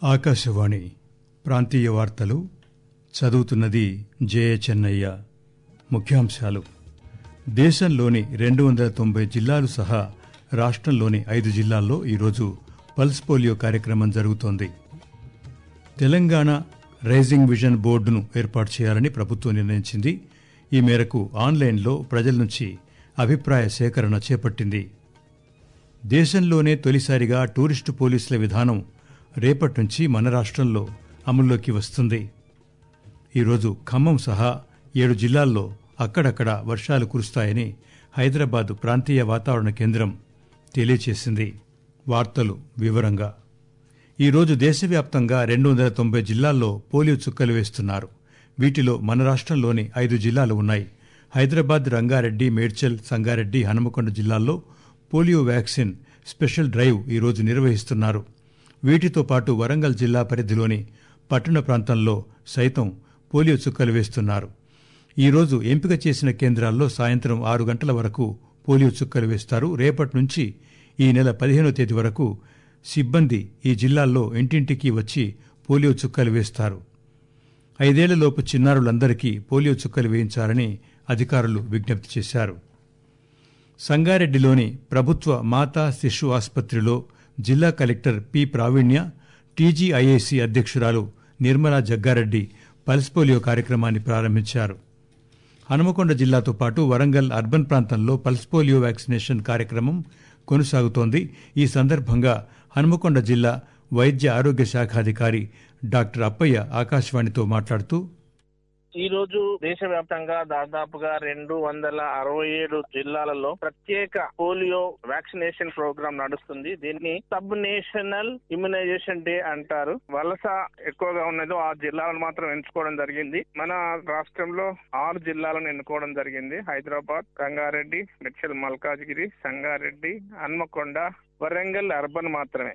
ఆకాశవాణి ప్రాంతీయ వార్తలు చదువుతున్నది జయ చెన్నయ్య ముఖ్యాంశాలు దేశంలోని రెండు వందల తొంభై జిల్లాలు సహా రాష్ట్రంలోని ఐదు జిల్లాల్లో ఈరోజు పల్స్ పోలియో కార్యక్రమం జరుగుతోంది తెలంగాణ రైజింగ్ విజన్ బోర్డును ఏర్పాటు చేయాలని ప్రభుత్వం నిర్ణయించింది ఈ మేరకు ఆన్లైన్లో ప్రజల నుంచి అభిప్రాయ సేకరణ చేపట్టింది దేశంలోనే తొలిసారిగా టూరిస్టు పోలీసుల విధానం రేపటి నుంచి మన రాష్ట్రంలో అమల్లోకి వస్తుంది ఈరోజు ఖమ్మం సహా ఏడు జిల్లాల్లో అక్కడక్కడ వర్షాలు కురుస్తాయని హైదరాబాద్ ప్రాంతీయ వాతావరణ కేంద్రం తెలియచేసింది వార్తలు వివరంగా ఈరోజు దేశవ్యాప్తంగా రెండు వందల తొంభై జిల్లాల్లో పోలియో చుక్కలు వేస్తున్నారు వీటిలో మన రాష్ట్రంలోని ఐదు జిల్లాలు ఉన్నాయి హైదరాబాద్ రంగారెడ్డి మేడ్చల్ సంగారెడ్డి హనుమకొండ జిల్లాల్లో పోలియో వ్యాక్సిన్ స్పెషల్ డ్రైవ్ ఈరోజు నిర్వహిస్తున్నారు వీటితో పాటు వరంగల్ జిల్లా పరిధిలోని పట్టణ ప్రాంతంలో సైతం పోలియో చుక్కలు వేస్తున్నారు ఈరోజు ఎంపిక చేసిన కేంద్రాల్లో సాయంత్రం ఆరు గంటల వరకు పోలియో చుక్కలు వేస్తారు రేపటి నుంచి ఈ నెల పదిహేనో తేదీ వరకు సిబ్బంది ఈ జిల్లాల్లో ఇంటింటికి వచ్చి పోలియో చుక్కలు వేస్తారు ఐదేళ్లలోపు చిన్నారులందరికీ పోలియో చుక్కలు వేయించాలని అధికారులు విజ్ఞప్తి చేశారు సంగారెడ్డిలోని ప్రభుత్వ మాతా శిశు ఆసుపత్రిలో జిల్లా కలెక్టర్ పి ప్రావీణ్య టీజీఐఏసీ అధ్యక్షురాలు నిర్మలా జగ్గారెడ్డి పల్స్ పోలియో కార్యక్రమాన్ని ప్రారంభించారు హనుమకొండ జిల్లాతో పాటు వరంగల్ అర్బన్ ప్రాంతంలో పల్స్ పోలియో వ్యాక్సినేషన్ కార్యక్రమం కొనసాగుతోంది ఈ సందర్భంగా హనుమకొండ జిల్లా వైద్య ఆరోగ్య శాఖాధికారి డాక్టర్ అప్పయ్య ఆకాశవాణితో మాట్లాడుతూ ఈ రోజు దేశవ్యాప్తంగా దాదాపుగా రెండు వందల అరవై ఏడు జిల్లాలలో ప్రత్యేక పోలియో వ్యాక్సినేషన్ ప్రోగ్రాం నడుస్తుంది దీన్ని సబ్ నేషనల్ ఇమ్యునైజేషన్ డే అంటారు వలస ఎక్కువగా ఉన్నదో ఆ జిల్లాలను మాత్రం ఎంచుకోవడం జరిగింది మన రాష్ట్రంలో ఆరు జిల్లాలను ఎన్నుకోవడం జరిగింది హైదరాబాద్ రంగారెడ్డి మెడ్చల్ మల్కాజ్గిరి సంగారెడ్డి హన్మకొండ వరంగల్ అర్బన్ మాత్రమే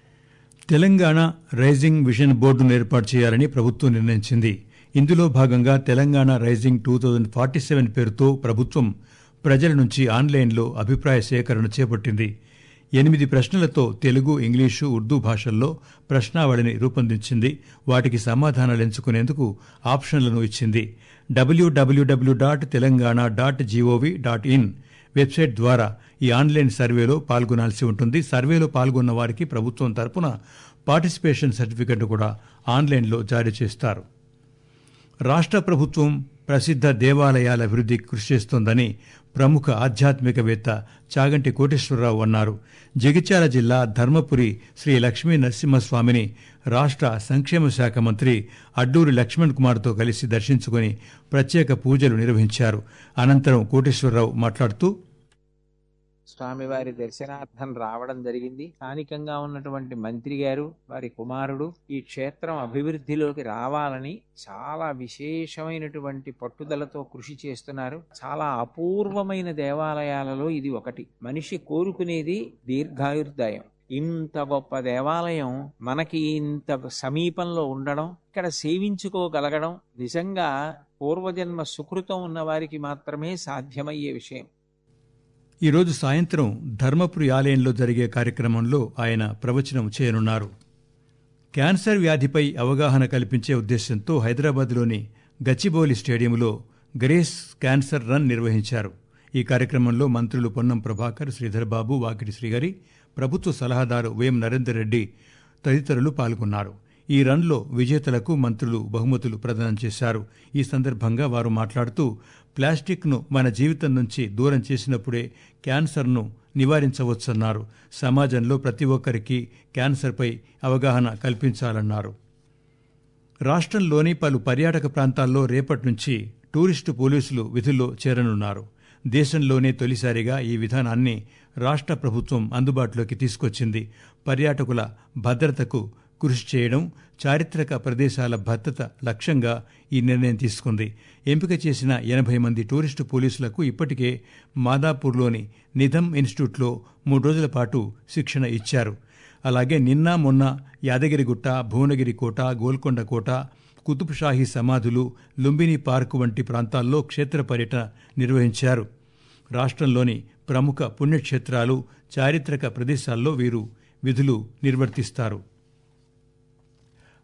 తెలంగాణ రైజింగ్ విజన్ బోర్డును ఏర్పాటు చేయాలని ప్రభుత్వం నిర్ణయించింది ఇందులో భాగంగా Telangana rising two thousand forty seven పేరుతో ప్రభుత్వం ప్రజల నుంచి ఆన్లైన్లో అభిప్రాయ సేకరణ చేపట్టింది ఎనిమిది ప్రశ్నలతో తెలుగు ఇంగ్లీషు ఉర్దూ భాషల్లో ప్రశ్నావళిని రూపొందించింది వాటికి సమాధానాలు ఎంచుకునేందుకు ఆప్షన్లను ఇచ్చింది W W W dot Telangana dot G O V dot in website ద్వారా ఈ ఆన్లైన్ సర్వేలో పాల్గొనాల్సి ఉంటుంది సర్వేలో పాల్గొన్న వారికి ప్రభుత్వం తరపున పార్టిసిపేషన్ సర్టిఫికెట్ కూడా ఆన్లైన్లో జారీ చేస్తారు రాష్ట్ర ప్రభుత్వం ప్రసిద్ధ దేవాలయాల అభివృద్ధికి కృషి చేస్తోందని ప్రముఖ ఆధ్యాత్మికవేత్త చాగంటి కోటేశ్వరరావు అన్నారు జగిత్యాల జిల్లా ధర్మపురి శ్రీ లక్ష్మీ నరసింహస్వామిని రాష్ట్ర సంక్షేమ శాఖ మంత్రి అడ్డూరి లక్ష్మణ్ కుమార్తో కలిసి దర్శించుకుని ప్రత్యేక పూజలు నిర్వహించారు అనంతరం కోటేశ్వరరావు మాట్లాడుతూ స్వామివారి దర్శనార్థం రావడం జరిగింది స్థానికంగా ఉన్నటువంటి మంత్రి గారు వారి కుమారుడు ఈ క్షేత్రం అభివృద్ధిలోకి రావాలని చాలా విశేషమైనటువంటి పట్టుదలతో కృషి చేస్తున్నారు చాలా అపూర్వమైన దేవాలయాలలో ఇది ఒకటి మనిషి కోరుకునేది దీర్ఘాయుర్దాయం ఇంత గొప్ప దేవాలయం మనకి ఇంత సమీపంలో ఉండడం ఇక్కడ సేవించుకోగలగడం నిజంగా పూర్వజన్మ సుకృతం ఉన్న వారికి మాత్రమే సాధ్యమయ్యే విషయం ఈరోజు సాయంత్రం ధర్మపురి ఆలయంలో జరిగే కార్యక్రమంలో ఆయన ప్రవచనం చేయనున్నారు క్యాన్సర్ వ్యాధిపై అవగాహన కల్పించే ఉద్దేశంతో హైదరాబాద్లోని గచ్చిబౌలి స్టేడియంలో గ్రేస్ క్యాన్సర్ రన్ నిర్వహించారు ఈ కార్యక్రమంలో మంత్రులు పొన్నం ప్రభాకర్ శ్రీధర్బాబు వాకిటి శ్రీహరి ప్రభుత్వ సలహాదారు వేం నరేందర్ రెడ్డి తదితరులు పాల్గొన్నారు ఈ రన్లో విజేతలకు మంత్రులు బహుమతులు ప్రదానం చేశారు ఈ సందర్భంగా వారు మాట్లాడుతూ ప్లాస్టిక్ను మన జీవితం నుంచి దూరం చేసినప్పుడే క్యాన్సర్ను నివారించవచ్చన్నారు సమాజంలో ప్రతి ఒక్కరికి క్యాన్సర్పై అవగాహన కల్పించాలన్నారు రాష్ట్రంలోని పలు పర్యాటక ప్రాంతాల్లో రేపటి నుంచి టూరిస్టు పోలీసులు విధుల్లో చేరనున్నారు దేశంలోనే తొలిసారిగా ఈ విధానాన్ని రాష్ట్ర ప్రభుత్వం అందుబాటులోకి తీసుకొచ్చింది పర్యాటకుల భద్రతకు కృషి చేయడం చారిత్రక ప్రదేశాల భద్రత లక్ష్యంగా ఈ నిర్ణయం తీసుకుంది ఎంపిక చేసిన ఎనభై మంది టూరిస్టు పోలీసులకు ఇప్పటికే మాదాపూర్లోని నిధం ఇన్స్టిట్యూట్లో మూడు రోజుల పాటు శిక్షణ ఇచ్చారు అలాగే నిన్న మొన్న యాదగిరిగుట్ట భువనగిరి కోట గోల్కొండ కోట కుతుబ్షాహీ సమాధులు లుంబిని పార్కు వంటి ప్రాంతాల్లో క్షేత్ర పర్యటన నిర్వహించారు రాష్ట్రంలోని ప్రముఖ పుణ్యక్షేత్రాలు చారిత్రక ప్రదేశాల్లో వీరు విధులు నిర్వర్తిస్తారు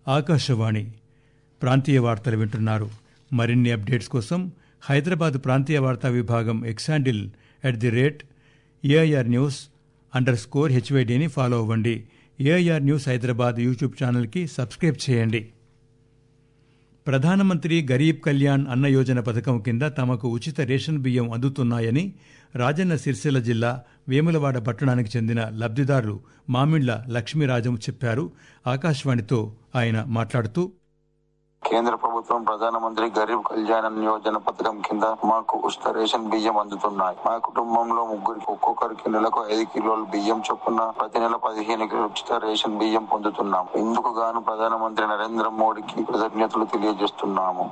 ఆకాశవాణి ప్రాంతీయ వార్తలు వింటున్నారు మరిన్ని అప్డేట్స్ కోసం హైదరాబాద్ ప్రాంతీయ వార్తా విభాగం X handle at the rate A I R news under score హెచ్వైడీని ఫాలో అవ్వండి ఏఐఆర్ న్యూస్ హైదరాబాద్ యూట్యూబ్ ఛానల్కి సబ్స్క్రైబ్ చేయండి ప్రధానమంత్రి గరీబ్ కళ్యాణ్ అన్న యోజన పథకం కింద తమకు ఉచిత రేషన్ బియ్యం అందుతున్నాయని రాజన్న సిరిసిల్ల జిల్లా వేములవాడ పట్టణానికి చెందిన లబ్దిదారులు మామిళ్ల లక్ష్మీరాజం చెప్పారు ఆకాశవాణితో ఆయన మాట్లాడుతూ కేంద్ర ప్రభుత్వం ప్రధానమంత్రి గరీబ్ కళ్యాణ్ యోజన పథకం కింద మాకు ఉచిత రేషన్ బియ్యం అందుతున్నాయి మా కుటుంబంలో ముగ్గురికి ఒక్కొక్కరికి నెలకు ఐదు కిలోల బియ్యం చొప్పున ప్రతి నెల పదిహేను కిలో ఉచిత రేషన్ బియ్యం పొందుతున్నాం ఇందుకు గాను ప్రధానమంత్రి నరేంద్ర మోడీకి కృతజ్ఞతలు తెలియజేస్తున్నాము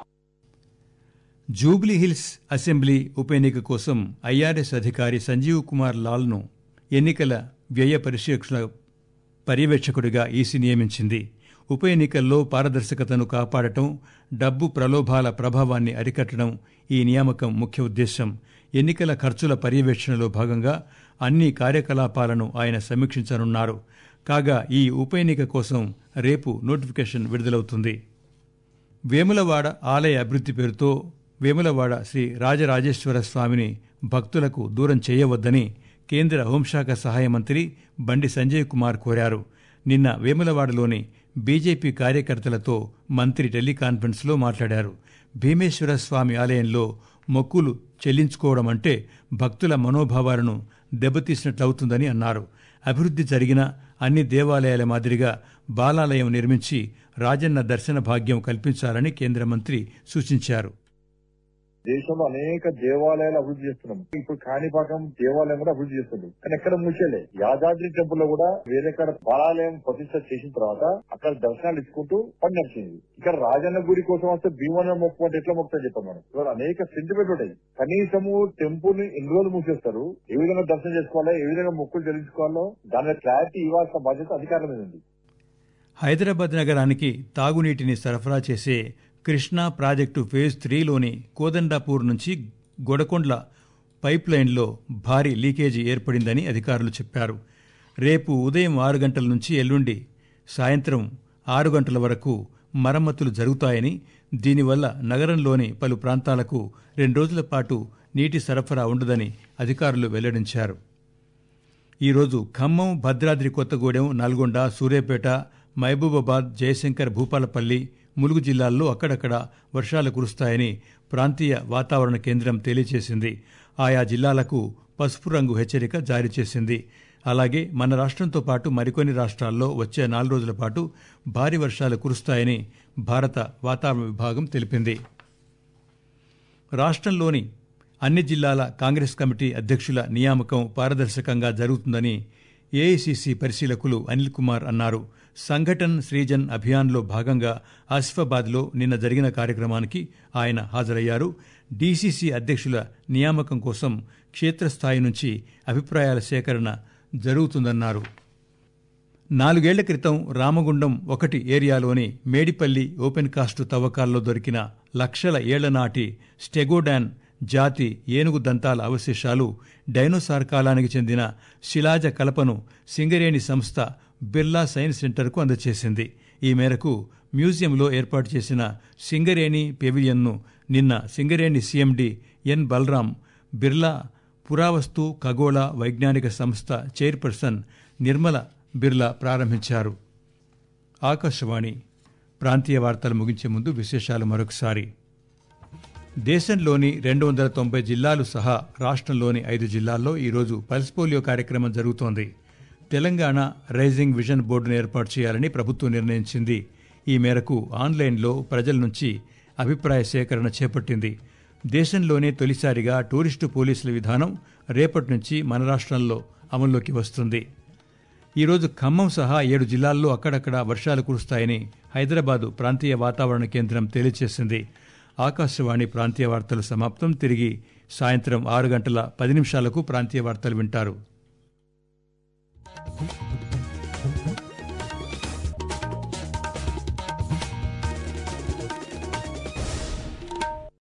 జూబ్లీహిల్స్ అసెంబ్లీ ఉప ఎన్నిక కోసం ఐఆర్ఎస్ అధికారి సంజీవ్ కుమార్ లాల్ను ఎన్నికల వ్యయ పరిశీక్షణ పర్యవేక్షకుడిగా ఈసీ నియమించింది ఉప ఎన్నికల్లో పారదర్శకతను కాపాడటం డబ్బు ప్రలోభాల ప్రభావాన్ని అరికట్టడం ఈ నియామకం ముఖ్య ఉద్దేశం ఎన్నికల ఖర్చుల పర్యవేక్షణలో భాగంగా అన్ని కార్యకలాపాలను ఆయన సమీక్షించనున్నారు కాగా ఈ ఉప ఎన్నిక కోసం రేపు నోటిఫికేషన్ విడుదలవుతుంది వేములవాడ ఆలయ అభివృద్ధి పేరుతో వేములవాడ శ్రీ రాజరాజేశ్వర స్వామిని భక్తులకు దూరం చేయవద్దని కేంద్ర హోంశాఖ సహాయ మంత్రి బండి సంజయ్ కుమార్ కోరారు నిన్న వేములవాడలోని బీజేపీ కార్యకర్తలతో మంత్రి టెలికాన్ఫరెన్స్లో మాట్లాడారు భీమేశ్వర స్వామి ఆలయంలో మొక్కులు చెల్లించుకోవడం అంటే భక్తుల మనోభావాలను దెబ్బతీసినట్లవుతుందని అన్నారు అభివృద్ధి జరిగిన అన్ని దేవాలయాల మాదిరిగా బాలాలయం నిర్మించి రాజన్న దర్శన భాగ్యం కల్పించాలని కేంద్ర మంత్రి సూచించారు దేశంలో అనేక దేవాలయాలు అభివృద్ధి చేస్తున్నాం ఇప్పుడు కాణిపాకం దేవాలయం కూడా అభివృద్ధి చేస్తుంది కానీ ఎక్కడ మూసేలే యాదాద్రి టెంపుల్ లో కూడా వేరే కాడ బాలాలయం ప్రతిష్ట చేసిన తర్వాత అక్కడ దర్శనాలు ఇచ్చుకుంటూ పని నడిచింది ఇక్కడ రాజన్న గుడి కోసం వస్తే భీమన్న మొక్కు అంటే ఎట్లా మొక్కుతా చెప్పాం మనం ఇవాళ అనేక సెంటిమెంట్ ఉంటాయి కనీసము టెంపుల్ ని ఎన్ని రోజులు మూసేస్తారు ఏ విధంగా దర్శనం చేసుకోవాలో ఏ విధంగా మొక్కులు చెల్లించుకోవాలో దాని క్లారిటీ ఇవ్వాల్సిన బాధ్యత అధికారుల మీద ఉంది హైదరాబాద్ నగరానికి తాగునీటిని సరఫరా చేసే కృష్ణా ప్రాజెక్టు ఫేజ్ త్రీలోని కోదండాపూర్ నుంచి గొడకొండ్ల పైప్ లైన్లో భారీ లీకేజీ ఏర్పడిందని అధికారులు చెప్పారు రేపు ఉదయం ఆరు గంటల నుంచి ఎల్లుండి సాయంత్రం ఆరు గంటల వరకు మరమ్మతులు జరుగుతాయని దీనివల్ల నగరంలోని పలు ప్రాంతాలకు రెండు రోజుల పాటు నీటి సరఫరా ఉండదని అధికారులు వెల్లడించారు ఈరోజు ఖమ్మం భద్రాద్రి కొత్తగూడెం నల్గొండ సూర్యాపేట మహబూబాబాద్ జయశంకర్ భూపాలపల్లి ములుగు జిల్లాల్లో అక్కడక్కడ వర్షాలు కురుస్తాయని ప్రాంతీయ వాతావరణ కేంద్రం తెలియజేసింది ఆయా జిల్లాలకు పసుపు రంగు హెచ్చరిక జారీ చేసింది అలాగే మన రాష్ట్రంతో పాటు మరికొన్ని రాష్ట్రాల్లో వచ్చే నాలుగు రోజుల పాటు భారీ వర్షాలు కురుస్తాయని భారత వాతావరణ విభాగం తెలిపింది రాష్ట్రంలోని అన్ని జిల్లాల కాంగ్రెస్ కమిటీ అధ్యక్షుల నియామకం పారదర్శకంగా జరుగుతుందని ఏఐసిసి పరిశీలకులు అనిల్ కుమార్ అన్నారు సంఘటన్ సృజన్ అభియాన్లో భాగంగా ఆసిఫాబాద్లో నిన్న జరిగిన కార్యక్రమానికి ఆయన హాజరయ్యారు డీసీసీ అధ్యక్షుల నియామకం కోసం క్షేత్రస్థాయి నుంచి అభిప్రాయాల సేకరణ జరుగుతుందన్నారు నాలుగేళ్ల క్రితం రామగుండం ఒకటి ఏరియాలోని మేడిపల్లి ఓపెన్ కాస్టు తవ్వకాల్లో దొరికిన లక్షల ఏళ్ల నాటి స్టెగోడాన్ జాతి ఏనుగు దంతాల అవశేషాలు డైనోసార్ కాలానికి చెందిన శిలాజ కలపను సింగరేణి సంస్థ బిర్లా సైన్స్ సెంటర్కు అందజేసింది ఈ మేరకు మ్యూజియంలో ఏర్పాటు చేసిన సింగరేణి పెవిలియన్ను నిన్న సింగరేణి సీఎండీ ఎన్ బలరాం బిర్లా పురావస్తు ఖగోళ వైజ్ఞానిక సంస్థ చైర్పర్సన్ నిర్మల బిర్లా ప్రారంభించారు ఆకాశవాణి ప్రాంతీయ వార్తలు ముగించే ముందు విశేషాలు మరొకసారి దేశంలోని రెండు వందల తొంభై జిల్లాలు సహా రాష్ట్రంలోని ఐదు జిల్లాల్లో ఈరోజు పల్స్ పోలియో కార్యక్రమం జరుగుతోంది తెలంగాణ రైజింగ్ విజన్ బోర్డును ఏర్పాటు చేయాలని ప్రభుత్వం నిర్ణయించింది ఈ మేరకు ఆన్లైన్లో ప్రజల నుంచి అభిప్రాయ సేకరణ చేపట్టింది దేశంలోనే తొలిసారిగా టూరిస్టు పోలీసుల విధానం రేపటి నుంచి మన రాష్ట్రంలో అమల్లోకి వస్తుంది ఈరోజు ఖమ్మం సహా ఏడు జిల్లాల్లో అక్కడక్కడ వర్షాలు కురుస్తాయని హైదరాబాదు ప్రాంతీయ వాతావరణ కేంద్రం తెలియజేసింది ఆకాశవాణి ప్రాంతీయ వార్తలు సమాప్తం తిరిగి సాయంత్రం ఆరు గంటల పది నిమిషాలకు ప్రాంతీయ వార్తలు వింటారు